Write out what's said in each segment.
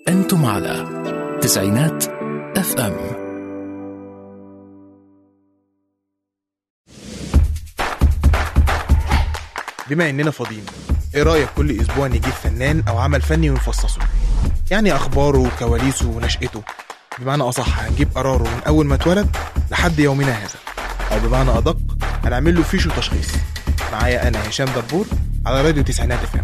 أنتم على تسعينات اف ام بما اننا فاضيين ايه رايك كل اسبوع نجيب فنان او عمل فني ونفصصه يعني اخباره وكواليسه ونشأته بمعنى اصح هنجيب قراره من اول ما اتولد لحد يومنا هذا او بمعنى ادق هنعمل له فيش وتشخيص معايا انا هشام دبور على راديو تسعينات اف ام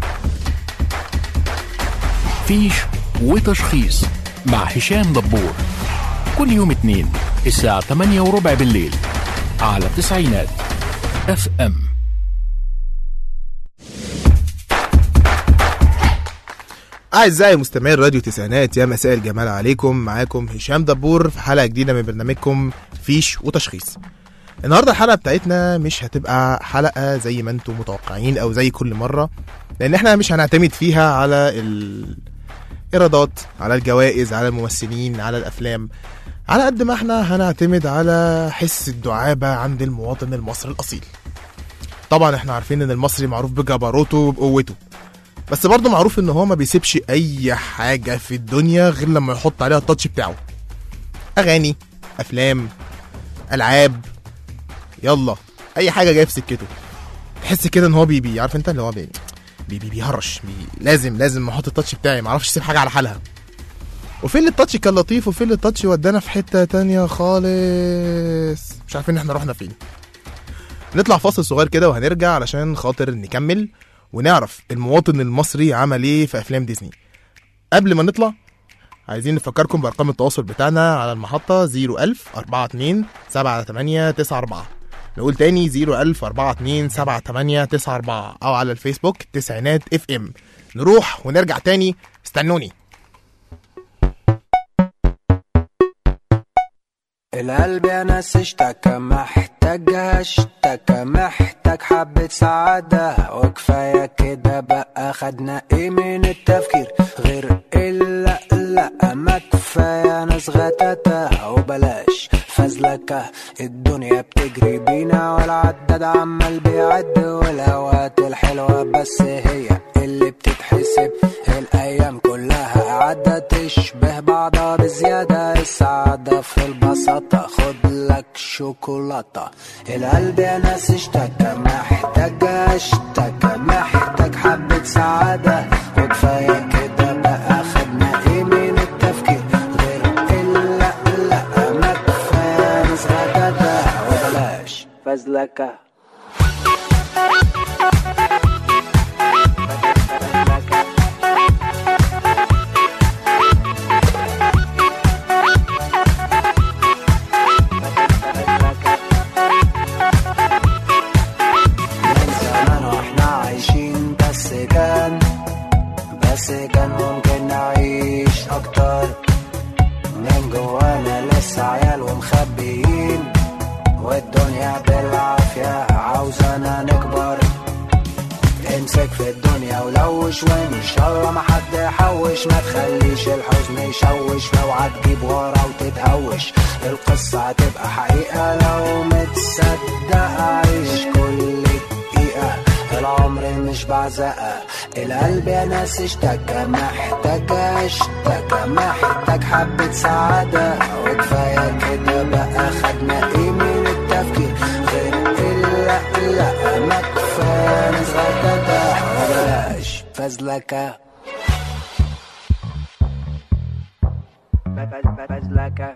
فيش وتشخيص مع هشام دبور كل يوم اثنين الساعة 8 وربع بالليل على تسعينات اف ام أعزائي مستمعي راديو تسعينات يا مساء الجمال عليكم معاكم هشام دبور في حلقة جديدة من برنامجكم فيش وتشخيص النهاردة الحلقة بتاعتنا مش هتبقى حلقة زي ما انتم متوقعين أو زي كل مرة لأن احنا مش هنعتمد فيها على الإيرادات على الجوائز على الممثلين على الأفلام على قد ما احنا هنعتمد على حس الدعابة عند المواطن المصري الأصيل طبعا احنا عارفين ان المصري معروف بجبروته وبقوته بس برضه معروف ان هو ما بيسيبش اي حاجه في الدنيا غير لما يحط عليها التاتش بتاعه اغاني افلام العاب يلا اي حاجه جايه في سكته تحس كده ان هو بي بي عارف انت اللي هو بي بي بي بيهرش بي لازم لازم احط التاتش بتاعي ما اعرفش اسيب حاجه على حالها وفي اللي التاتش كان لطيف وفي اللي التاتش ودانا في حته تانية خالص مش عارفين احنا رحنا فين نطلع فاصل صغير كده وهنرجع علشان خاطر نكمل ونعرف المواطن المصري عمل ايه في افلام ديزني قبل ما نطلع عايزين نفكركم بارقام التواصل بتاعنا على المحطه 01000 42 7894 نقول تاني 01000 42 7894 او على الفيسبوك تسعينات اف ام نروح ونرجع تاني استنوني القلب يا ناس اشتكى محتاج اشتكى محتاج حبة سعادة وكفاية كده بقى خدنا ايه من التفكير غير الا لا ما كفاية ناس غتاتة وبلاش فزلكة الدنيا بتجري بينا والعداد عمال بيعد والاوقات الحلوة بس هي اللي بتتحسب الايام كلها عدت تشبه بعضها بزيادة السعادة في البساطة خد لك شوكولاتة القلب يا ناس اشتكى محتاج اشتكى محتاج حبة سعادة وكفاية كده بقى خدنا ايه من التفكير غير الا لا ما كفاية ناس غداتة وبلاش فزلكة من زمان واحنا عايشين بس كان بس كان ممكن نعيش اكتر من جوانا لسه عيال ومخبيين والدنيا بالعافية عاوزانا نكبر امسك في الدنيا ولوش وان شاء الله ما حد يحوش ما تخليش الحزن يشوش واوعى تجيب ورا وتتهوش القصة هتبقى حقيقة لو متصدق عيش كل دقيقة العمر مش بعزقة القلب يا ناس اشتكى محتاج اشتكى محتاج حبة سعادة وكفاية كده بقى خدنا ايه من التفكير غير الا لا ما كفاية ناس غداتة وبلاش فزلكة فزلكة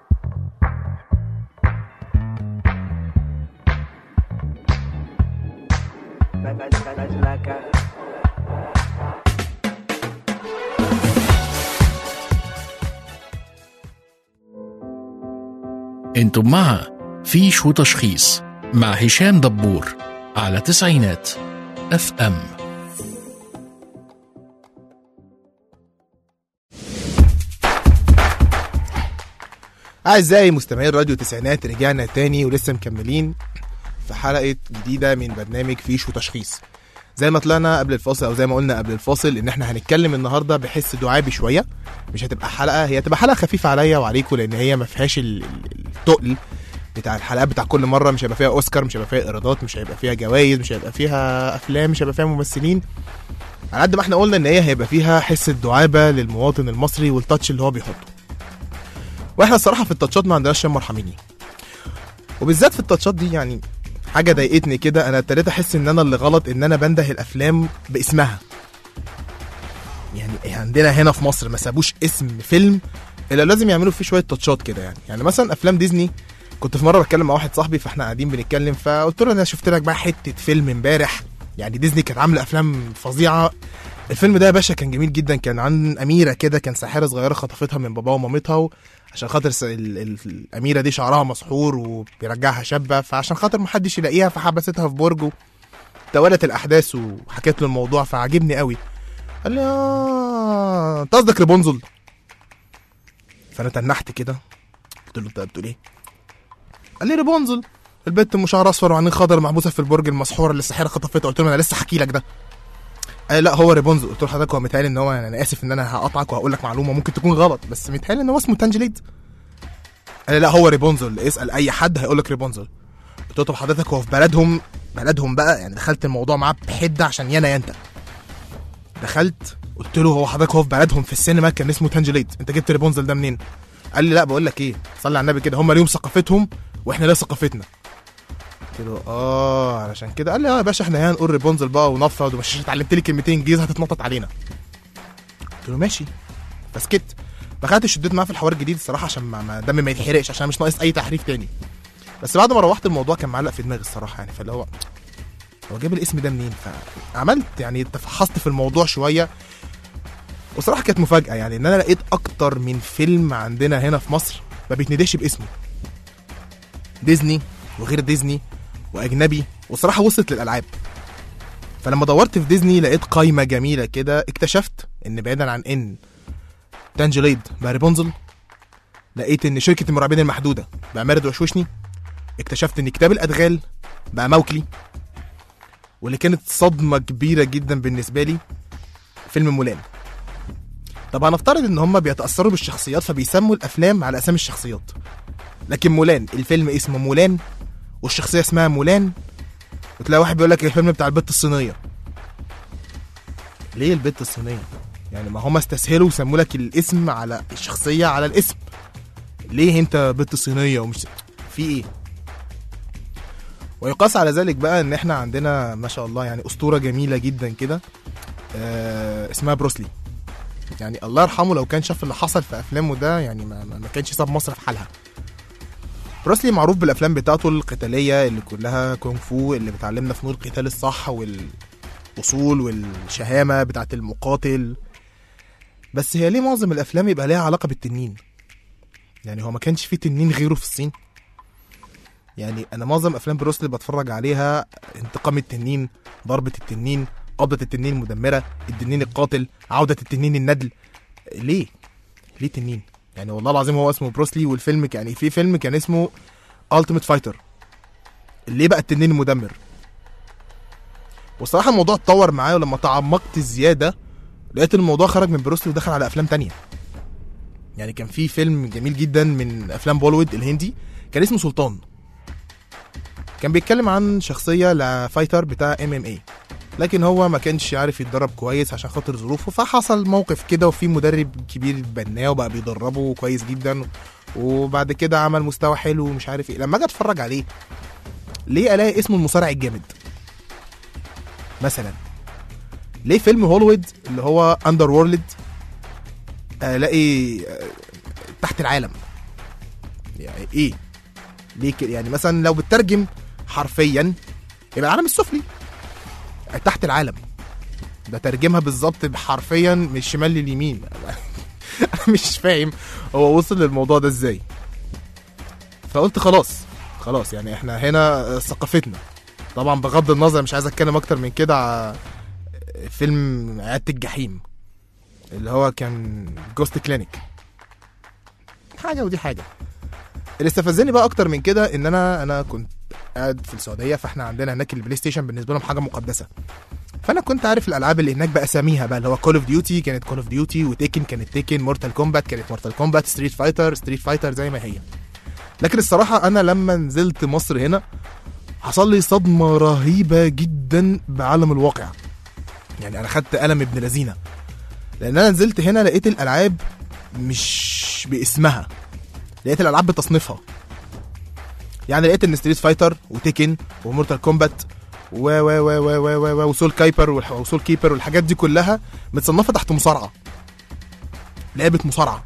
فزلكة انتم مع فيش وتشخيص مع هشام دبور على تسعينات اف ام أعزائي مستمعي راديو تسعينات رجعنا تاني ولسه مكملين في حلقة جديدة من برنامج فيش وتشخيص زي ما طلعنا قبل الفاصل او زي ما قلنا قبل الفاصل ان احنا هنتكلم النهارده بحس دعابي شويه مش هتبقى حلقه هي هتبقى حلقه خفيفه عليا وعليكم لان هي ما فيهاش ال- ال- التقل بتاع الحلقات بتاع كل مره مش هيبقى فيها اوسكار مش هيبقى فيها ايرادات مش هيبقى فيها جوائز مش هيبقى فيها افلام مش هيبقى فيها ممثلين على قد ما احنا قلنا ان هي هيبقى فيها حس الدعابه للمواطن المصري والتاتش اللي هو بيحطه واحنا الصراحه في التاتشات ما عندناش شم مرحميني وبالذات في التاتشات دي يعني حاجه ضايقتني كده انا ابتديت احس ان انا اللي غلط ان انا بنده الافلام باسمها يعني عندنا هنا في مصر ما سابوش اسم فيلم الا لازم يعملوا فيه شويه تاتشات كده يعني يعني مثلا افلام ديزني كنت في مره بتكلم مع واحد صاحبي فاحنا قاعدين بنتكلم فقلت له انا شفت لك بقى حته فيلم امبارح يعني ديزني كانت عامله افلام فظيعه الفيلم ده يا باشا كان جميل جدا كان عن اميره كده كان ساحره صغيره خطفتها من باباها ومامتها و... عشان خاطر س- ال... ال... الاميره دي شعرها مسحور وبيرجعها شابه فعشان خاطر محدش يلاقيها فحبستها في برج و- توالت الاحداث وحكيت له الموضوع فعجبني قوي قال لي اه انت قصدك ريبونزل فانا تنحت كده قلت له انت بتقول ايه قال لي ريبونزل البنت ام شعر اصفر وعينين خضر محبوسه في البرج المسحور اللي السحيره خطفتها قلت له انا لسه حكي لك ده قال لا هو ريبونزل قلت له حضرتك هو متهيألي ان هو انا اسف ان انا هقطعك وهقول لك معلومه ممكن تكون غلط بس متهيألي ان هو اسمه تانجليد قال لي لا هو ريبونزل اسال اي حد هيقول لك ريبونزل قلت له طب حضرتك هو في بلدهم بلدهم بقى يعني دخلت الموضوع معاه بحده عشان يانا يا انت دخلت قلت له هو حضرتك هو في بلدهم في السينما كان اسمه تانجليد انت جبت ريبونزل ده منين قال لي لا بقول لك ايه صلي على النبي كده هم ليهم ثقافتهم واحنا لينا ثقافتنا قلت له اه علشان كده قال لي اه يا باشا احنا هنقول ريبونزل بقى ونفض ومش اتعلمت لي كلمتين انجليزي هتتنطط علينا قلت له ماشي فسكت ما خدتش شديت معاه في الحوار الجديد الصراحه عشان ما ما- دمي ما يتحرقش عشان مش ناقص اي تحريف تاني بس بعد ما روحت الموضوع كان معلق في دماغي الصراحه يعني فاللي هو هو جاب الاسم ده منين فعملت يعني تفحصت في الموضوع شويه وصراحه كانت مفاجاه يعني ان انا لقيت اكتر من فيلم عندنا هنا في مصر ما بيتندهش باسمه ديزني وغير ديزني واجنبي وصراحه وصلت للالعاب فلما دورت في ديزني لقيت قايمه جميله كده اكتشفت ان بعيدا عن ان تانجليد بقى ريبونزل لقيت ان شركه المرعبين المحدوده بقى مارد وشوشني اكتشفت ان كتاب الادغال بقى موكلي واللي كانت صدمه كبيره جدا بالنسبه لي فيلم مولان طب هنفترض ان هم بيتاثروا بالشخصيات فبيسموا الافلام على اسامي الشخصيات لكن مولان الفيلم اسمه مولان والشخصيه اسمها مولان وتلاقي واحد بيقول لك الفيلم بتاع البت الصينيه ليه البت الصينيه يعني ما هم استسهلوا وسموا لك الاسم على الشخصيه على الاسم ليه انت بنت صينيه ومش في ايه ويقاس على ذلك بقى ان احنا عندنا ما شاء الله يعني اسطوره جميله جدا كده آه اسمها بروسلي يعني الله يرحمه لو كان شاف اللي حصل في افلامه ده يعني ما, ما ما كانش ساب مصر في حالها بروسلي معروف بالافلام بتاعته القتاليه اللي كلها كونغ فو اللي بتعلمنا فنون القتال الصح والاصول والشهامه بتاعت المقاتل بس هي ليه معظم الافلام يبقى ليها علاقه بالتنين يعني هو ما كانش فيه تنين غيره في الصين يعني انا معظم افلام بروسلي بتفرج عليها انتقام التنين ضربه التنين قبضه التنين المدمره التنين القاتل عوده التنين الندل ليه ليه تنين يعني والله العظيم هو اسمه بروسلي والفيلم ك- يعني في فيلم كان اسمه التيميت فايتر ليه بقى التنين المدمر والصراحه الموضوع اتطور معايا ولما تعمقت زياده لقيت الموضوع خرج من بروسلي ودخل على افلام تانية يعني كان في فيلم جميل جدا من افلام بوليوود الهندي كان اسمه سلطان كان بيتكلم عن شخصيه لفايتر بتاع ام ام اي لكن هو ما كانش عارف يتدرب كويس عشان خاطر ظروفه فحصل موقف كده وفي مدرب كبير بناه وبقى بيدربه كويس جدا وبعد كده عمل مستوى حلو ومش عارف ايه لما اجي اتفرج عليه ليه الاقي اسمه المصارع الجامد مثلا ليه فيلم هوليوود اللي هو اندر وورلد الاقي آه، تحت العالم يعني ايه ليه كده يعني مثلا لو بترجم حرفيا يبقى العالم السفلي تحت العالم ده ترجمها بالظبط حرفيا من الشمال لليمين انا مش فاهم هو وصل للموضوع ده ازاي فقلت خلاص خلاص يعني احنا هنا ثقافتنا طبعا بغض النظر مش عايز اتكلم اكتر من كده على فيلم عيادة الجحيم اللي هو كان جوست كلينيك حاجه ودي حاجه اللي استفزني بقى اكتر من كده ان انا انا كنت قاعد في السعوديه فاحنا عندنا هناك البلاي ستيشن بالنسبه لهم حاجه مقدسه فانا كنت عارف الالعاب اللي هناك باساميها بقى اللي هو كول اوف ديوتي كانت كول اوف ديوتي وتيكن كانت تيكن مورتال كومبات كانت مورتال كومبات ستريت فايتر ستريت فايتر زي ما هي لكن الصراحه انا لما نزلت مصر هنا حصل لي صدمه رهيبه جدا بعالم الواقع يعني انا خدت قلم ابن لذينه لان انا نزلت هنا لقيت الالعاب مش باسمها لقيت الالعاب بتصنيفها يعني لقيت ان ستريت فايتر وتيكن ومورتال كومبات و و و و و و و وسول كايبر والح- وسول كيبر والحاجات دي كلها متصنفه تحت مصارعه لعبه مصارعه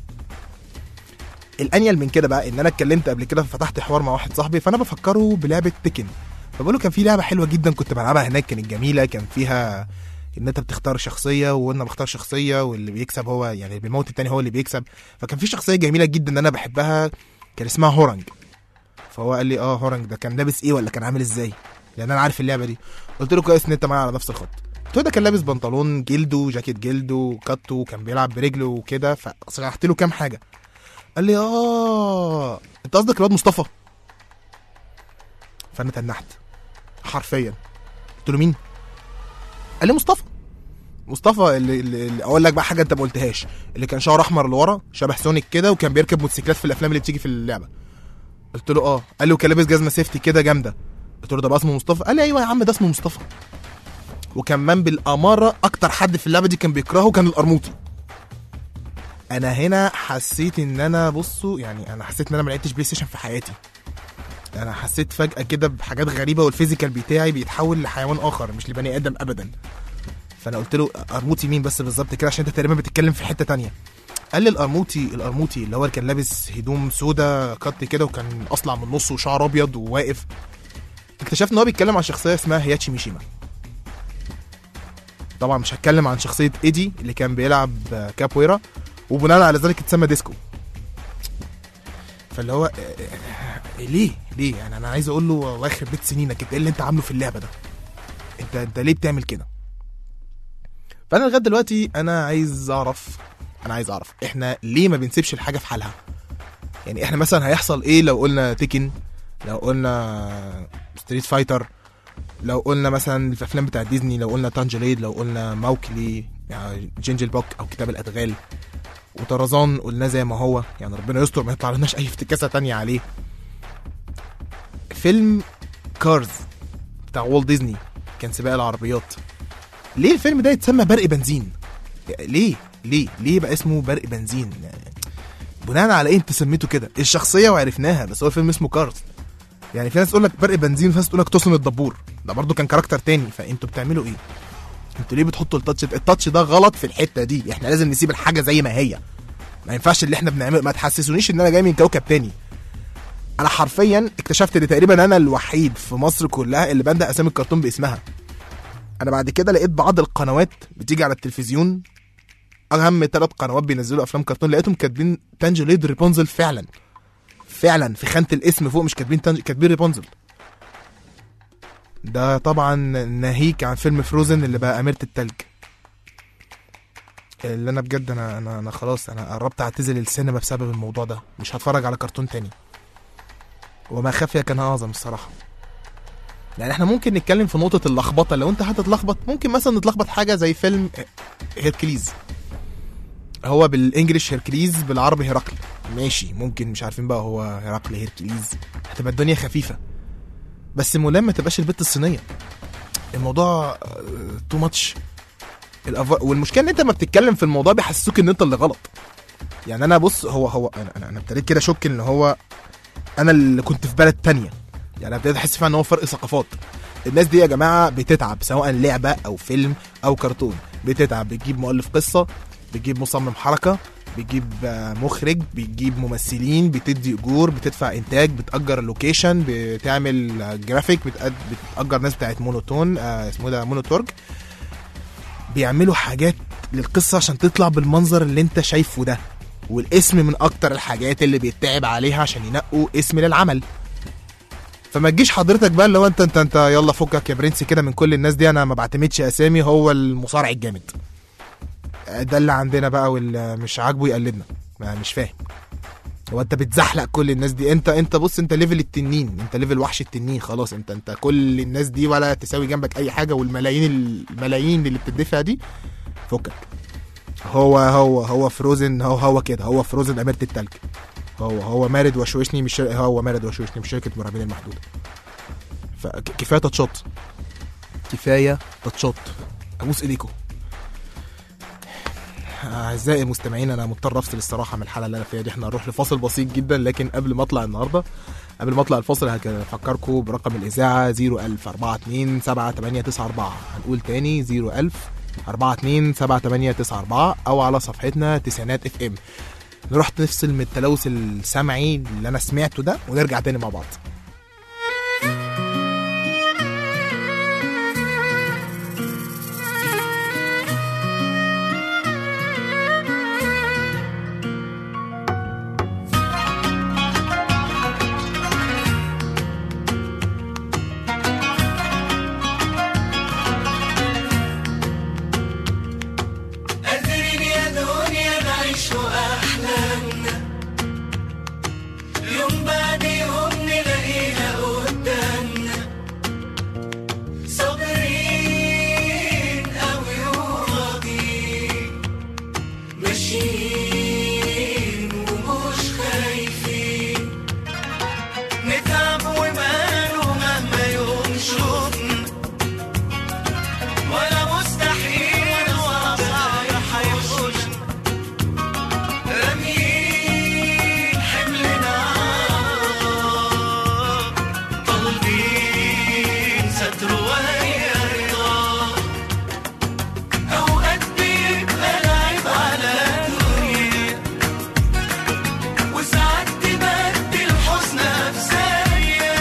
الانيل من كده بقى ان انا اتكلمت قبل كده فتحت حوار مع واحد صاحبي فانا بفكره بلعبه تيكن فبقول له كان في لعبه حلوه جدا كنت بلعبها هناك كانت جميله كان فيها ان انت بتختار شخصيه وانا بختار شخصيه واللي بيكسب هو يعني اللي بيموت التاني هو اللي بيكسب فكان في شخصيه جميله جدا انا بحبها كان اسمها هورنج فهو قال لي اه هورنج ده كان لابس ايه ولا كان عامل ازاي لان انا عارف اللعبه دي قلت له كويس ان انت معايا على نفس الخط قلت له ده كان لابس بنطلون جلده جاكيت جلده وكاتو وكان بيلعب برجله وكده فشرحت له كام حاجه قال لي اه انت قصدك الواد مصطفى فانا تنحت حرفيا قلت له مين قال لي مصطفى مصطفى اللي, اللي اللي اقول لك بقى حاجه انت ما قلتهاش اللي كان شعره احمر لورا شبه سونيك كده وكان بيركب موتوسيكلات في الافلام اللي بتيجي في اللعبه قلت له اه قال لي وكان لابس جزمه سيفتي كده جامده قلت له ده بقى اسمه مصطفى قال لي ايوه يا عم ده اسمه مصطفى وكمان بالاماره اكتر حد في اللعبه دي كان بيكرهه كان القرموطي انا هنا حسيت ان انا بصوا يعني انا حسيت ان انا ما لعبتش بلاي ستيشن في حياتي انا حسيت فجاه كده بحاجات غريبه والفيزيكال بتاعي بيتحول لحيوان اخر مش لبني ادم ابدا فانا قلت له قرموطي مين بس بالظبط كده عشان انت تقريبا بتتكلم في حته تانية قال لي القرموطي القرموطي اللي هو اللي كان لابس هدوم سودا قط كده وكان اصلع من النص وشعر ابيض وواقف اكتشفت ان هو بيتكلم عن شخصيه اسمها هياتشي ميشيما طبعا مش هتكلم عن شخصيه ايدي اللي كان بيلعب كابويرا وبناء على ذلك اتسمى ديسكو فاللي هو آه، ليه ليه يعني انا عايز اقول له الله يخرب بيت سنينك انت ايه اللي انت عامله في اللعبه ده انت انت ليه بتعمل كده فانا لغايه دلوقتي انا عايز اعرف انا عايز اعرف احنا ليه ما بنسيبش الحاجه في حالها يعني احنا مثلا هيحصل ايه لو قلنا تيكن لو قلنا ستريت فايتر لو قلنا مثلا الافلام بتاعت ديزني لو قلنا تانجليد لو قلنا موكلي يعني جينجل بوك او كتاب الادغال وطرزان قلناه زي ما هو يعني ربنا يستر ما يطلع لناش اي افتكاسه تانية عليه فيلم كارز بتاع والت ديزني كان سباق العربيات ليه الفيلم ده يتسمى برق بنزين ليه ليه ليه بقى اسمه برق بنزين بناء على ايه انت سميته كده الشخصيه وعرفناها بس هو الفيلم اسمه كارز يعني في ناس تقول لك برق بنزين وفي ناس تقول لك توسن الدبور ده برضو كان كاركتر تاني فانتوا بتعملوا ايه انتوا ليه بتحطوا التاتش ده التاتش ده غلط في الحته دي احنا لازم نسيب الحاجه زي ما هي ما ينفعش اللي احنا بنعمله ما تحسسونيش ان انا جاي من كوكب تاني انا حرفيا اكتشفت ان تقريبا انا الوحيد في مصر كلها اللي بنده اسامي الكرتون باسمها انا بعد كده لقيت بعض القنوات بتيجي على التلفزيون اهم ثلاث قنوات بينزلوا افلام كرتون لقيتهم كاتبين تانجليد ريبونزل فعلا فعلا في خانه الاسم فوق مش كاتبين تانج... كاتبين ريبونزل ده طبعا ناهيك عن فيلم فروزن اللي بقى اميره التلج اللي انا بجد انا انا انا خلاص انا قربت اعتزل السينما بسبب الموضوع ده مش هتفرج على كرتون تاني وما خفي كان اعظم الصراحه يعني احنا ممكن نتكلم في نقطه اللخبطه لو انت هتتلخبط ممكن مثلا نتلخبط حاجه زي فيلم هيركليز هو بالانجلش هيركليز بالعربي هرقل ماشي ممكن مش عارفين بقى هو هرقل هيركليز هتبقى الدنيا خفيفه بس ملام ما تبقاش البت الصينيه الموضوع تو ماتش والمشكله ان انت ما بتتكلم في الموضوع بيحسسوك ان انت اللي غلط يعني انا بص هو هو انا انا, أنا ابتديت كده اشك ان هو انا اللي كنت في بلد تانية يعني أنا ابتديت احس فعلا ان هو فرق ثقافات الناس دي يا جماعه بتتعب سواء لعبه او فيلم او كرتون بتتعب بتجيب مؤلف قصه بتجيب مصمم حركه بتجيب آه، مخرج بتجيب ممثلين بتدي اجور بتدفع انتاج بتاجر اللوكيشن بتعمل آه، جرافيك بتأد... بتاجر ناس بتاعت مونوتون آه اسمه ده مونوتورج بيعملوا حاجات للقصه عشان تطلع بالمنظر اللي انت شايفه ده والاسم من اكتر الحاجات اللي بيتعب عليها عشان ينقوا اسم للعمل فما تجيش حضرتك بقى اللي هو انت انت انت يلا فكك يا برنس كده من كل الناس دي انا ما بعتمدش اسامي هو المصارع الجامد ده اللي عندنا بقى واللي مش عاجبه يقلدنا ما مش فاهم هو انت بتزحلق كل الناس دي انت انت بص انت ليفل التنين انت ليفل وحش التنين خلاص انت انت كل الناس دي ولا تساوي جنبك اي حاجه والملايين الملايين اللي بتدفع دي فكك هو هو هو فروزن هو هو كده هو فروزن اميره التلج هو هو مارد وشوشني مش شر- هو مارد وشوشني مش شركه مرعبين المحدوده فكفايه تاتشات كفايه تاتشات ابوس ايديكم اعزائي المستمعين انا مضطر افصل الصراحه من الحلقه اللي انا فيها دي احنا هنروح لفاصل بسيط جدا لكن قبل ما اطلع النهارده قبل ما اطلع الفاصل هفكركم برقم الاذاعه 01000 42 7894 هنقول تاني 01000 42 7894 او على صفحتنا تسعينات اف ام نروح نفصل من التلوث السمعي اللي انا سمعته ده ونرجع تاني مع بعض قادرين يا دنيا نعيش أحلامنا يوم بعد يوم نلاقيها قدامنا صابرين أوي وراضيين ماشيين ومش خايفين نتعب وماله مهما يوم شوفنا ولا مستحيل ولا صعب هيخش راميين حملنا طالبين ستر وهي رضا أوقات بيبقى العيب على الدنيا وساعات تبدل حزن أفسانية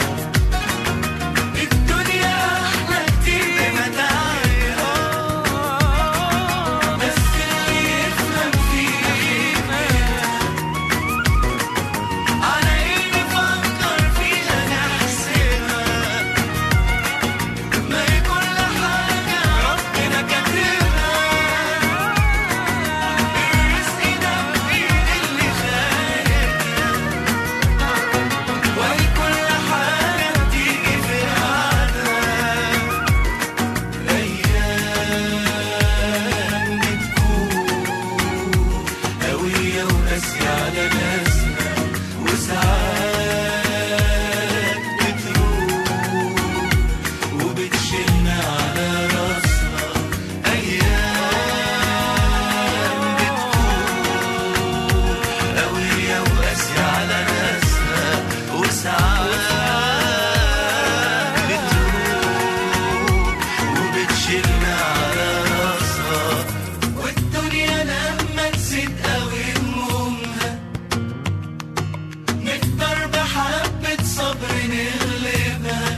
الدنيا أحلى كتير بمتاعها بس اللي يفهم فيها على إيه نفكر فيها نحسبها ما هي كل حاجة ربنا كاتبها الرزق ده بإيد اللي خالقها وهي كل حاجة بتيجي في ميعادها أيام بتكون قوية وقاسية على ناسنا وساعات بتروح وبتشيلنا على راسنا أيام بتكون قوية وقاسية على ناسنا وساعات بتروح وبتشيلنا على راسها والدنيا لما تزيد قوي همومها نقدر بحبة صبر نغلبها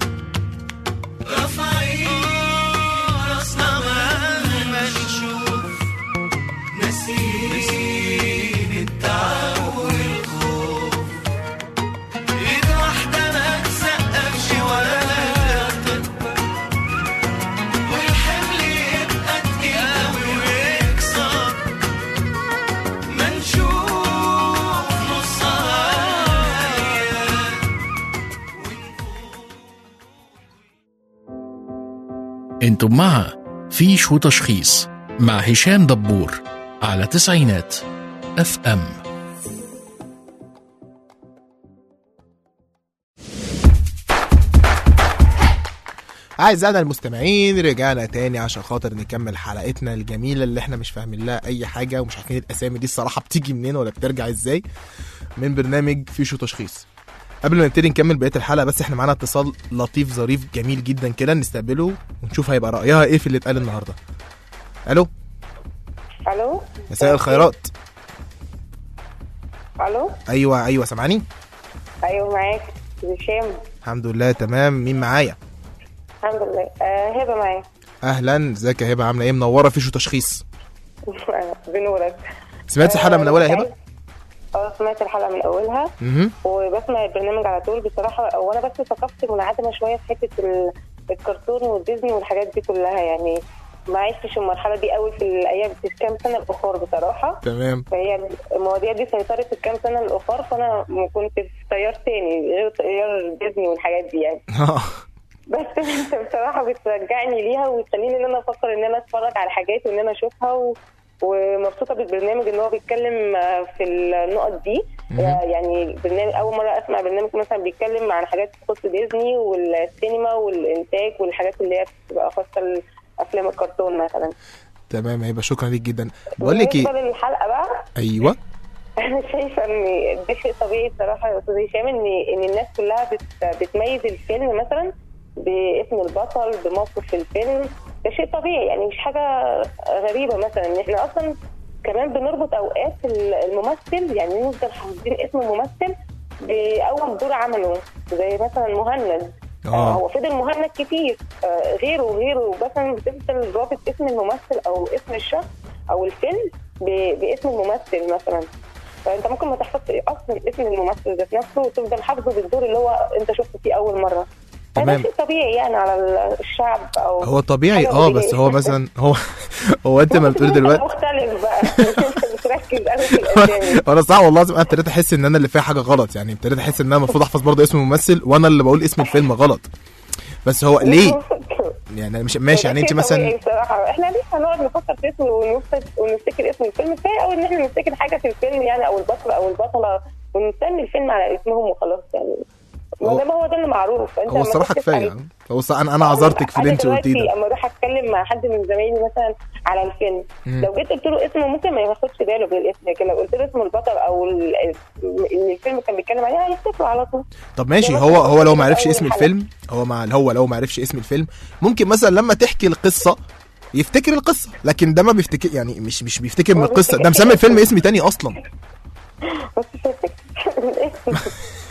رافعين راسنا مهما نشوف ناسين التعب والخوف ايد واحدة ما تسقفش ولا تكبر والحمل يبقى تقيل قوي ويكسر ما نشوف نصها انتم مع فيش وتشخيص مع هشام دبور على تسعينات اف ام اعزائنا المستمعين رجعنا تاني عشان خاطر نكمل حلقتنا الجميله اللي احنا مش فاهمين لها اي حاجه ومش عارفين الاسامي دي الصراحه بتيجي منين ولا بترجع ازاي من برنامج فيشو تشخيص قبل ما نبتدي نكمل بقيه الحلقه بس احنا معانا اتصال لطيف ظريف جميل جدا كده نستقبله ونشوف هيبقى رايها ايه في اللي اتقال النهارده الو الو مساء الخيرات الو ايوه ايوه سامعني ايوه معاك هشام الحمد لله تمام مين معايا الحمد لله آه هبه معاك اهلا ازيك يا هبه عامله ايه منوره فيشو تشخيص بنورك سمعت الحلقه من اولها يا هبه اه سمعت الحلقه من اولها اها وبسمع البرنامج على طول بصراحه وانا بس ثقافتي منعدمه شويه في حته ال- الكرتون والديزني والحاجات دي كلها يعني ما عشتش المرحله دي قوي في الايام في الكام سنه الاخر بصراحه تمام فهي المواضيع دي سيطرت في الكام سنه الاخر فانا كنت في تيار تاني غير تيار ديزني والحاجات دي يعني بس انت بصراحه بترجعني ليها وتخليني ان انا افكر ان انا اتفرج على حاجات وان انا اشوفها و... ومبسوطه بالبرنامج ان هو بيتكلم آه، في النقط دي آه، يعني برنامج اول مره اسمع برنامج مثلا بيتكلم عن حاجات تخص ديزني والسينما والانتاج والحاجات اللي هي بتبقى خاصه ال- افلام الكرتون مثلا تمام هيبقى شكرا ليك جدا بقول لك بالنسبه ايه للحلقه بقى ايوه انا شايفه ان ده شيء طبيعي بصراحه يا استاذ هشام ان ان الناس كلها بت بتميز الفيلم مثلا باسم البطل بموقف في الفيلم ده شيء طبيعي يعني مش حاجه غريبه مثلا ان احنا اصلا كمان بنربط اوقات الممثل يعني نفضل حافظين اسم الممثل باول دور عمله زي مثلا مهند آه. هو فضل مهند كتير آه، غيره وغيره مثلا بتفضل رابط اسم الممثل او اسم الشخص او الفيلم ب- باسم الممثل مثلا فانت ممكن ما تحفظش اصلا اسم الممثل ذات نفسه وتفضل حافظه بالدور اللي هو انت شفته فيه اول مره تمام. هذا شيء طبيعي يعني على الشعب او هو طبيعي حاجة اه بديهية. بس هو مثلا هو هو انت ما بتقول دلوقتي مختلف بقى انت بتركز قوي في الاسامي انا صح والله العظيم انا ابتديت احس ان انا اللي فيها حاجه غلط يعني ابتديت احس ان انا المفروض احفظ برضه اسم الممثل وانا اللي بقول اسم الفيلم غلط بس هو ليه يعني أنا مش ماشي يعني انت شيء مثلا طبيعي بصراحه احنا ليه هنقعد نفكر في اسم ونفتكر ونفتكر اسم الفيلم كفايه قوي ان احنا نفتكر حاجه في الفيلم يعني او البطل او البطله ونسمي الفيلم على اسمهم وخلاص يعني هو- ما دام هو ده اللي معروف فانت هو لما الصراحه تكتب كفايه عليه- يعني هو الصراحة انا انا عذرتك في اللي أنا انت قلتيه دلوقتي ده اما اروح اتكلم مع حد من زمايلي مثلا على الفيلم مم. لو جيت قلت له اسمه ممكن ما ياخدش باله بالاسم لكن لو قلت له اسم البطل او ال- اللي الفيلم كان بيتكلم عليه هيفتكره على طول طب ماشي زي هو مثلاً هو لو في ما عرفش أول اسم حلقة. الفيلم هو مع هو لو ما عرفش اسم الفيلم ممكن مثلا لما تحكي القصه يفتكر القصه لكن ده ما بيفتكر يعني مش مش بيفتكر من هو القصه ده بيفتكر مسمي الفيلم الاسم. اسم تاني اصلا بس مش هيفتكر الاسم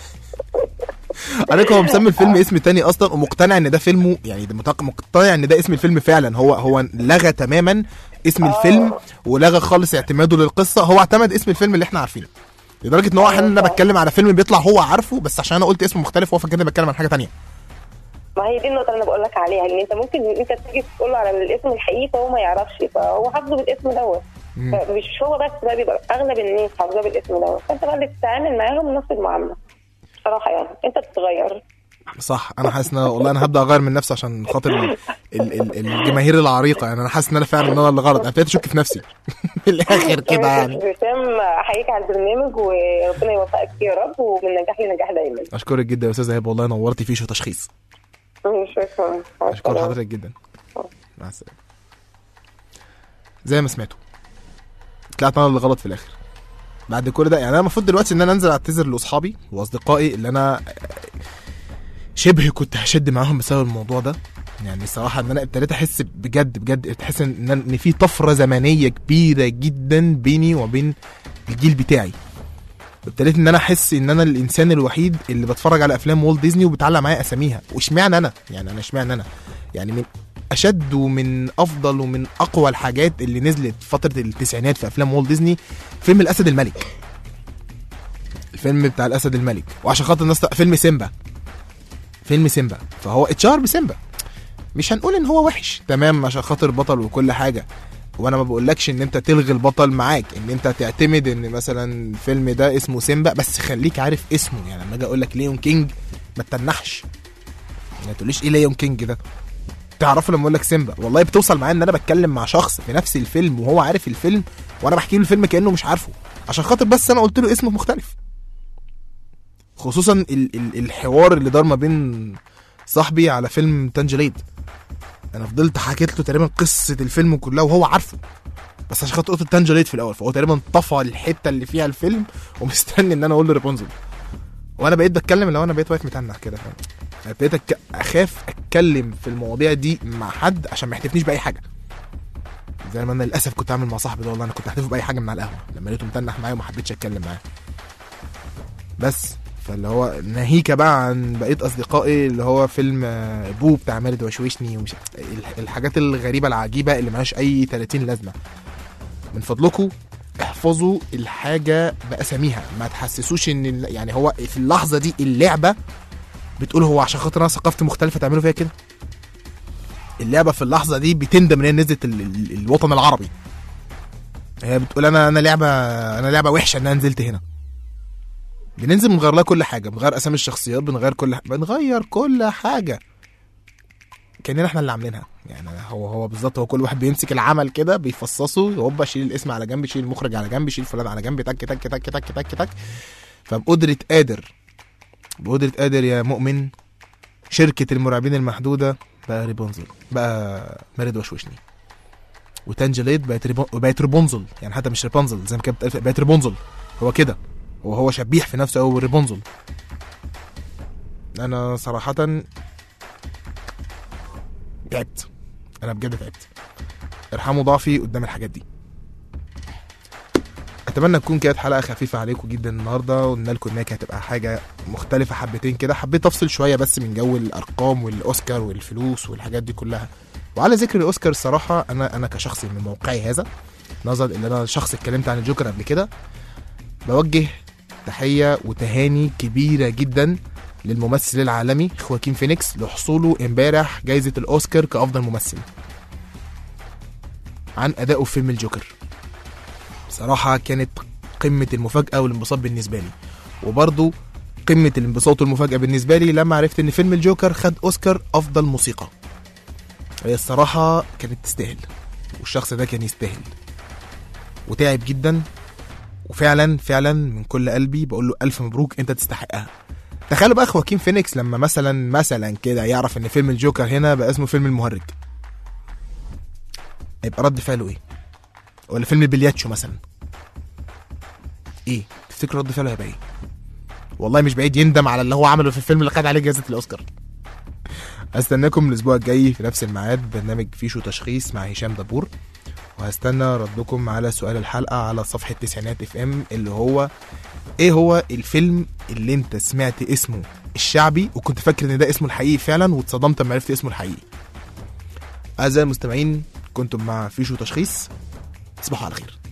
عليك هو مسمي الفيلم اسم تاني اصلا ومقتنع ان ده فيلمه يعني ده متق- مقتنع ان ده اسم الفيلم فعلا هو هو لغى تماما اسم الفيلم ولغى خالص اعتماده للقصه هو اعتمد اسم الفيلم اللي احنا عارفينه لدرجه ان هو احيانا انا بتكلم على فيلم بيطلع هو عارفه بس عشان انا قلت اسم مختلف هو فاكرني بتكلم عن حاجه تانية ما هي دي النقطة اللي أنا بقول لك عليها إن أنت ممكن أنت تيجي تقول له على الاسم الحقيقي فهو ما يعرفش فهو حافظه بالاسم دوت مش هو بس بقى بيبقى أغلب الناس حافظاه بالاسم دوت فأنت بقى اللي بتتعامل معاهم نفس المعاملة بصراحة يعني أنت بتتغير صح انا حاسس ان أنا- والله انا هبدا اغير من نفسي عشان خاطر ال- ال- ال- الجماهير العريقه يعني انا حاسس ان انا فعلا ان انا اللي غلط انا ابتديت اشك في نفسي في الاخر كده يعني هشام أحييك على البرنامج وربنا يوفقك فيه يا رب ومن نجاح لنجاح دايما اشكرك جدا يا استاذه هبه والله نورتي فيه شو تشخيص شكرا اشكر حضرتك جدا مع السلامه زي ما سمعتوا طلعت انا اللي غلط في الاخر بعد كل ده يعني انا المفروض دلوقتي ان انا انزل اعتذر لاصحابي واصدقائي اللي انا شبه كنت هشد معاهم بسبب الموضوع ده يعني الصراحه ان انا ابتديت احس بجد بجد تحس ان ان في طفره زمنيه كبيره جدا بيني وبين الجيل بتاعي ابتديت ان انا احس ان انا الانسان الوحيد اللي بتفرج على افلام والت ديزني وبتعلق معايا اساميها واشمعنى انا يعني انا اشمعنى انا يعني من اشد ومن افضل ومن اقوى الحاجات اللي نزلت في فتره التسعينات في افلام والت ديزني فيلم الاسد الملك الفيلم بتاع الاسد الملك وعشان خاطر الناس فيلم سيمبا فيلم سيمبا فهو اتشهر بسيمبا مش هنقول ان هو وحش تمام عشان خاطر بطل وكل حاجه وانا ما بقولكش ان انت تلغي البطل معاك ان انت تعتمد ان مثلا الفيلم ده اسمه سيمبا بس خليك عارف اسمه يعني لما اجي اقول لك ليون كينج ما تتنحش ما تقوليش ايه ليون كينج ده تعرفه لما اقول لك سيمبا والله بتوصل معايا ان انا بتكلم مع شخص في نفس الفيلم وهو عارف الفيلم وانا بحكي له الفيلم كانه مش عارفه عشان خاطر بس انا قلت له اسمه مختلف خصوصا ال ال الحوار اللي دار ما بين صاحبي على فيلم تانجليد انا فضلت حكيت له تقريبا قصه الفيلم كلها وهو عارفه بس عشان خاطر قلت تانجليد في الاول فهو تقريبا طفى الحته اللي فيها الفيلم ومستني ان انا اقول له ريبونزل وانا بقيت بتكلم لو انا بقيت واقف متنح كده فاهم أنا ابتديت أك... اخاف اتكلم في المواضيع دي مع حد عشان ما يحتفنيش باي حاجه زي ما انا للاسف كنت عامل مع صاحبي ده والله انا كنت هحتفل باي حاجه من على القهوه لما لقيته متنح معايا وما حبيتش اتكلم معاه بس فاللي هو ناهيك بقى عن بقيه اصدقائي اللي هو فيلم آه، بو بتاع مارد وشوشني ومش الح- الحاجات الغريبه العجيبه اللي ملهاش اي 30 لازمه من فضلكم احفظوا الحاجه باساميها ما تحسسوش ان ال- يعني هو في اللحظه دي اللعبه بتقول هو عشان خاطر انا ثقافتي مختلفه تعملوا فيها كده اللعبه في اللحظه دي بتندم ان هي نزلت ال- ال- الوطن العربي هي بتقول انا انا لعبه انا لعبه وحشه ان انا نزلت هنا بننزل بنغير لها كل حاجه بنغير اسامي الشخصيات بنغير كل بنغير كل حاجه كاننا احنا اللي عاملينها يعني هو هو بالظبط هو كل واحد بيمسك العمل كده بيفصصه هوبا شيل الاسم على جنب شيل المخرج على جنب شيل فلان على جنب تك تك تك تك تك تك فبقدرة قادر بقدرة قادر يا مؤمن شركة المرعبين المحدودة بقى ريبونزل بقى مارد وشوشني وتانجليد بقت ريبون... بقت ريبونزل يعني حتى مش ريبونزل زي ما كانت بتقال- بقت ريبونزل هو كده هو هو شبيح في نفسه قوي ريبونزل انا صراحة تعبت انا بجد تعبت ارحموا ضعفي قدام الحاجات دي اتمنى تكون كانت حلقه خفيفه عليكم جدا النهارده وقلنا لكم انها كانت هتبقى حاجه مختلفه حبتين كده حبيت افصل شويه بس من جو الارقام والاوسكار والفلوس والحاجات دي كلها وعلى ذكر الاوسكار الصراحه انا انا كشخص من موقعي هذا نظرا ان انا شخص اتكلمت عن الجوكر قبل كده بوجه تحيه وتهاني كبيره جدا للممثل العالمي خواكين فينيكس لحصوله امبارح جائزه الاوسكار كافضل ممثل عن ادائه في فيلم الجوكر بصراحه كانت قمه المفاجاه والانبساط بالنسبه لي وبرضه قمه الانبساط والمفاجاه بالنسبه لي لما عرفت ان فيلم الجوكر خد اوسكار افضل موسيقى هي الصراحه كانت تستاهل والشخص ده كان يستاهل وتعب جدا وفعلا فعلا من كل قلبي بقول له الف مبروك انت تستحقها تخيلوا بقى خواكين فينيكس لما مثلا مثلا كده يعرف ان فيلم الجوكر هنا بقى اسمه فيلم المهرج هيبقى رد فعله ايه ولا فيلم البلياتشو مثلا ايه تفتكر رد فعله هيبقى ايه والله مش بعيد يندم على اللي هو عمله في الفيلم اللي خد عليه جائزه الاوسكار هستناكم الاسبوع الجاي في نفس الميعاد برنامج فيشو تشخيص مع هشام دبور وهستنى ردكم على سؤال الحلقه على صفحه تسعينات اف ام اللي هو ايه هو الفيلم اللي انت سمعت اسمه الشعبي وكنت فاكر ان ده اسمه الحقيقي فعلا واتصدمت لما عرفت اسمه الحقيقي اعزائي المستمعين كنتم مع فيشو تشخيص تصبحوا على خير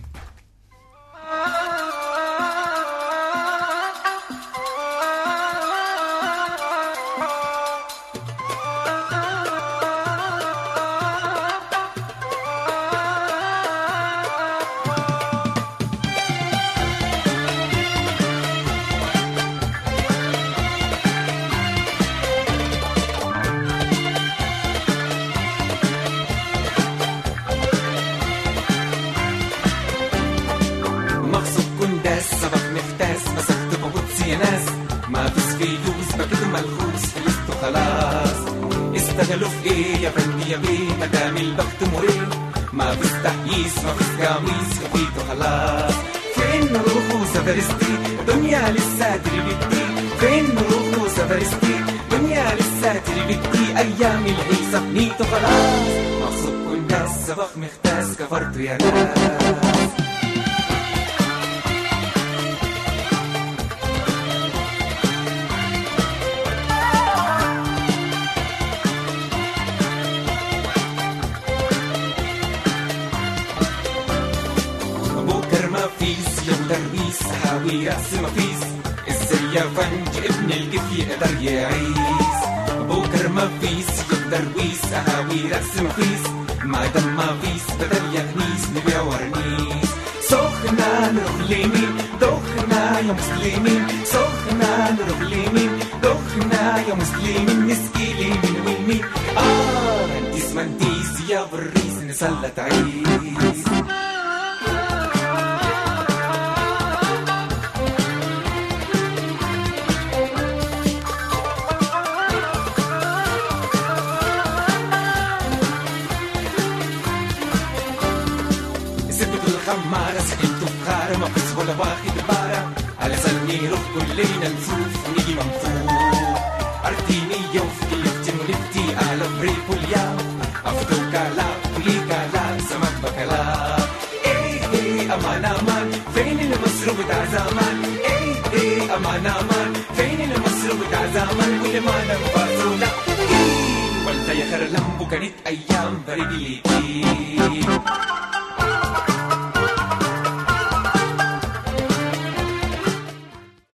مغصوب كنداس سبق مفتاس مسكت ببطس يا ناس ما فيش فلوس بكده ملخوص فلوسته خلاص استغلوا في ايه يا فندي يا بيه مدام البخت مريح ما فيش تحييس ما فيش قميص خفيته خلاص فين نروحوا سفرستي دنيا لسه تربتي فين نروحوا سفرستي دنيا لسه تربتي ايام العيسى بنيته خلاص مغصوب كنداس سبق مختاس كفرت يا ناس بكر ما فيس يوم درويس هاوي راس ما فيس ازاي يا فنج ابن القف يقدر يعيس بكر ما فيس يوم درويس هاوي راس ما فيس ما دام ما فيس بدل يغنيس نبيع ورنيس سخنا نروح لمين دخنا يا مسلمين سخنا نروح لمين دخنا يا مسلمين نسقي لمين ومين اه انتيس منتيس يا بريس نسلت عيس سبت الخمارة سحلت فخارة ما فيش ولا واخد بارة على سني روح كلنا نشوف ونيجي منفوخ ارتيني يوف كلفتي ولفتي على بريك واليوم افتو كالا ولي كالا سمك بكلا ايه ايه امان امان فين المصروف بتاع زمان ايه ايه امان امان فين المصروف بتاع زمان واللي ما ننفع لا ايه والله يا خير لمبو كانت ايام بريد ليكي